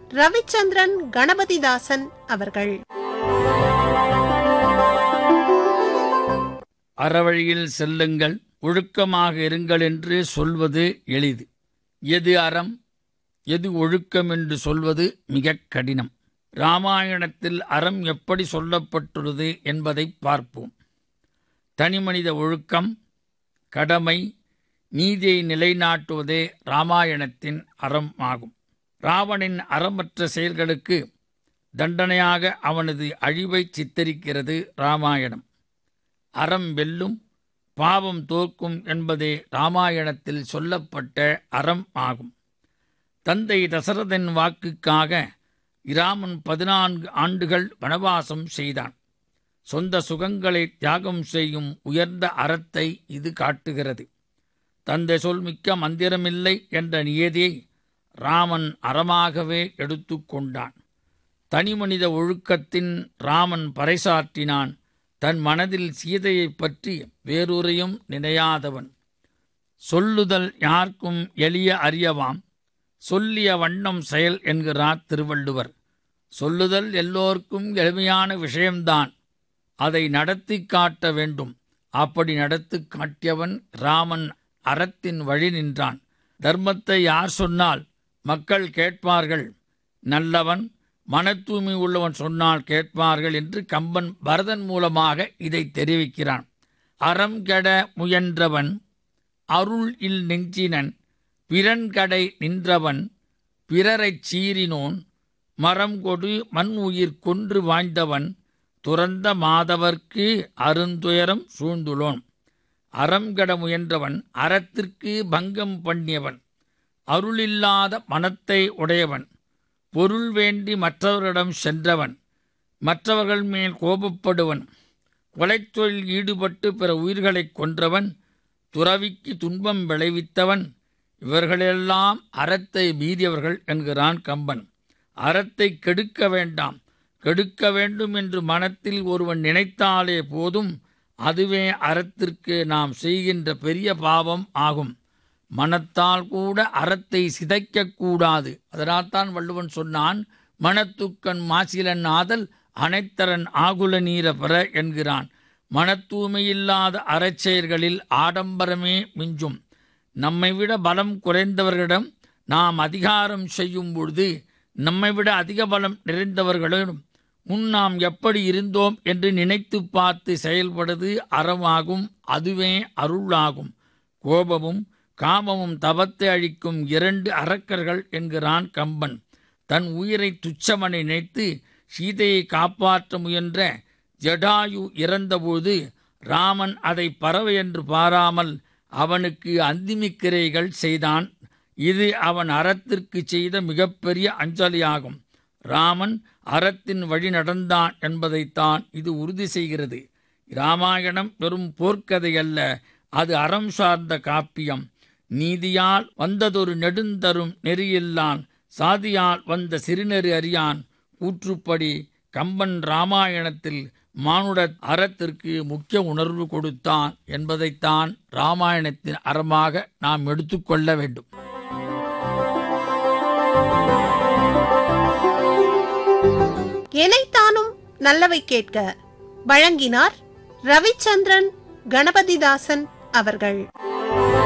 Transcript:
ரவிச்சந்திரன் கணபதிதாசன் அவர்கள் அறவழியில் செல்லுங்கள் ஒழுக்கமாக இருங்கள் என்று சொல்வது எளிது எது அறம் எது ஒழுக்கம் என்று சொல்வது மிகக் கடினம் ராமாயணத்தில் அறம் எப்படி சொல்லப்பட்டுள்ளது என்பதை பார்ப்போம் தனிமனித ஒழுக்கம் கடமை நீதியை நிலைநாட்டுவதே ராமாயணத்தின் அறம் ஆகும் ராவணின் அறமற்ற செயல்களுக்கு தண்டனையாக அவனது அழிவை சித்தரிக்கிறது ராமாயணம் அறம் வெல்லும் பாவம் தோற்கும் என்பதே ராமாயணத்தில் சொல்லப்பட்ட அறம் ஆகும் தந்தை தசரதன் வாக்குக்காக இராமன் பதினான்கு ஆண்டுகள் வனவாசம் செய்தான் சொந்த சுகங்களை தியாகம் செய்யும் உயர்ந்த அறத்தை இது காட்டுகிறது தந்தை சொல் மிக்க மந்திரமில்லை என்ற நியதியை ராமன் அறமாகவே எடுத்துக்கொண்டான் தனிமனித ஒழுக்கத்தின் ராமன் பறைசாற்றினான் தன் மனதில் சீதையைப் பற்றி வேறொரையும் நினையாதவன் சொல்லுதல் யார்க்கும் எளிய அறியவாம் சொல்லிய வண்ணம் செயல் என்கிறார் திருவள்ளுவர் சொல்லுதல் எல்லோருக்கும் எளிமையான விஷயம்தான் அதை நடத்தி காட்ட வேண்டும் அப்படி நடத்தி காட்டியவன் ராமன் அறத்தின் வழி நின்றான் தர்மத்தை யார் சொன்னால் மக்கள் கேட்பார்கள் நல்லவன் மன தூய்மை உள்ளவன் சொன்னால் கேட்பார்கள் என்று கம்பன் பரதன் மூலமாக இதை தெரிவிக்கிறான் அறம் கெட முயன்றவன் அருள் இல் நெஞ்சினன் பிறன்கடை நின்றவன் பிறரைச் சீறினோன் மரம் கொடு மண் உயிர் கொன்று வாய்ந்தவன் துறந்த மாதவர்க்கு அருந்துயரம் சூழ்ந்துளோன் அறம் கெட முயன்றவன் அறத்திற்கு பங்கம் பண்ணியவன் அருளில்லாத மனத்தை உடையவன் பொருள் வேண்டி மற்றவர்களிடம் சென்றவன் மற்றவர்கள் மேல் கோபப்படுவன் கொலைத்தொழில் ஈடுபட்டு பிற உயிர்களைக் கொன்றவன் துறவிக்கு துன்பம் விளைவித்தவன் இவர்களெல்லாம் அறத்தை மீறியவர்கள் என்கிறான் கம்பன் அறத்தை கெடுக்க வேண்டாம் கெடுக்க வேண்டும் என்று மனத்தில் ஒருவன் நினைத்தாலே போதும் அதுவே அறத்திற்கு நாம் செய்கின்ற பெரிய பாவம் ஆகும் மனத்தால் கூட அறத்தை சிதைக்கக்கூடாது அதனால்தான் வள்ளுவன் சொன்னான் மனத்துக்கண் மாசிலன் ஆதல் அனைத்தரன் ஆகுல நீர பெற என்கிறான் மனத்தூய்மையில்லாத அறச்செயல்களில் ஆடம்பரமே மிஞ்சும் நம்மை விட பலம் குறைந்தவர்களிடம் நாம் அதிகாரம் செய்யும் பொழுது நம்மை விட அதிக பலம் நிறைந்தவர்களிடம் முன் நாம் எப்படி இருந்தோம் என்று நினைத்து பார்த்து செயல்படுவது அறமாகும் அதுவே அருளாகும் கோபமும் காமமும் தவத்தை அழிக்கும் இரண்டு அரக்கர்கள் என்கிறான் கம்பன் தன் உயிரை துச்சமனை நினைத்து சீதையை காப்பாற்ற முயன்ற ஜடாயு இறந்தபோது ராமன் அதை பறவை என்று பாராமல் அவனுக்கு அந்திமிக்கிரைகள் செய்தான் இது அவன் அறத்திற்கு செய்த மிகப்பெரிய அஞ்சலியாகும் ராமன் அறத்தின் வழி நடந்தான் என்பதைத்தான் இது உறுதி செய்கிறது இராமாயணம் வெறும் போர்க்கதை அல்ல அது அறம் சார்ந்த காப்பியம் நீதியால் வந்ததொரு நெடுந்தரும் நெறியில்லான் சாதியால் வந்த சிறுநெறி அறியான் கூற்றுப்படி கம்பன் ராமாயணத்தில் மானுட அறத்திற்கு முக்கிய உணர்வு கொடுத்தான் என்பதைத்தான் ராமாயணத்தின் அறமாக நாம் எடுத்துக்கொள்ள வேண்டும் எனைத்தானும் நல்லவை கேட்க வழங்கினார் ரவிச்சந்திரன் கணபதிதாசன் அவர்கள்